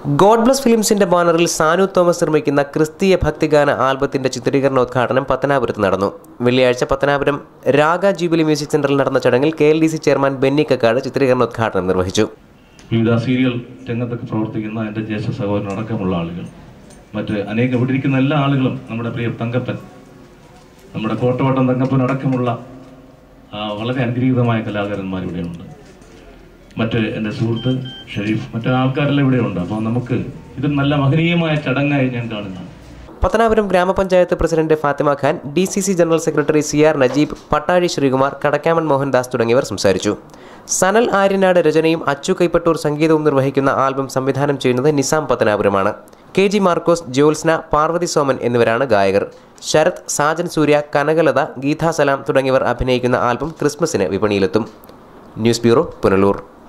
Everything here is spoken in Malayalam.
ഗോഡ് ബ്ലസ് ഫിലിംസിന്റെ ബാനറിൽ സാനു തോമസ് നിർമ്മിക്കുന്ന ക്രിസ്തീയ ഭക്തിഗാന ആൽബത്തിന്റെ ചിത്രീകരണോദ്ഘാടനം പത്തനാപുരത്ത് നടന്നു വെള്ളിയാഴ്ച പത്തനാപുരം രാഗ ജൂബിലി മ്യൂസിക് സെന്ററിൽ നടന്ന ചടങ്ങിൽ K L D C chairman Benny Kakkad ചിത്രീകരണോദ്ഘാടനം നിർവഹിച്ചു വിവിധ സീരിയൽ രംഗത്തൊക്കെ പ്രവർത്തിക്കുന്ന എൻ്റെ ജ്യേഷ്ഠ സഹോദരനടക്കമുള്ള ആളുകൾ മറ്റ് അനേകം ഇവിടെ ഇരിക്കുന്ന എല്ലാ ആളുകളും നമ്മുടെ പ്രിയ തങ്കപ്പൻ നമ്മുടെ കോട്ടവട്ടം തങ്കപ്പൻ അടക്കമുള്ള ആ, വളരെ അനുഗ്രഹീതമായ കലാകാരന്മാർ ഇവിടെയുണ്ട് മറ്റ് എൻ്റെ സുഹൃത്ത് ഷെരീഫ് മറ്റ് ആൾക്കാരെല്ലാം ഇവിടെയുണ്ട് അപ്പോൾ നമുക്ക് ഇതൊരു നല്ല മഹനീയമായ ചടങ്ങായി ഞാൻ കാണുന്നു പത്തനാപുരം ഗ്രാമപഞ്ചായത്ത് president Fathima Khan D C C general secretary C R Najeeb Pattazhi Sreekumar Kadakkaman Mohandas തുടങ്ങിയവർ സംസാരിച്ചു സനൽ ആര്യനാട് രചനയും അച്ചു കൈപ്പട്ടൂർ സംഗീതവും നിർവഹിക്കുന്ന ആൽബം സംവിധാനം ചെയ്യുന്നത് നിസാം പത്തനാപുരമാണ് കെ ജി മാർക്കോസ് ജ്യോത്സ്ന പാർവതി സോമൻ എന്നിവരാണ് ഗായകർ ശരത് സാജൻ സൂര്യ കനകലത ഗീതാ സലാം തുടങ്ങിയവർ അഭിനയിക്കുന്ന ആൽബം ക്രിസ്മസിന് വിപണിയിലെത്തും ന്യൂസ് ബ്യൂറോ പുനലൂർ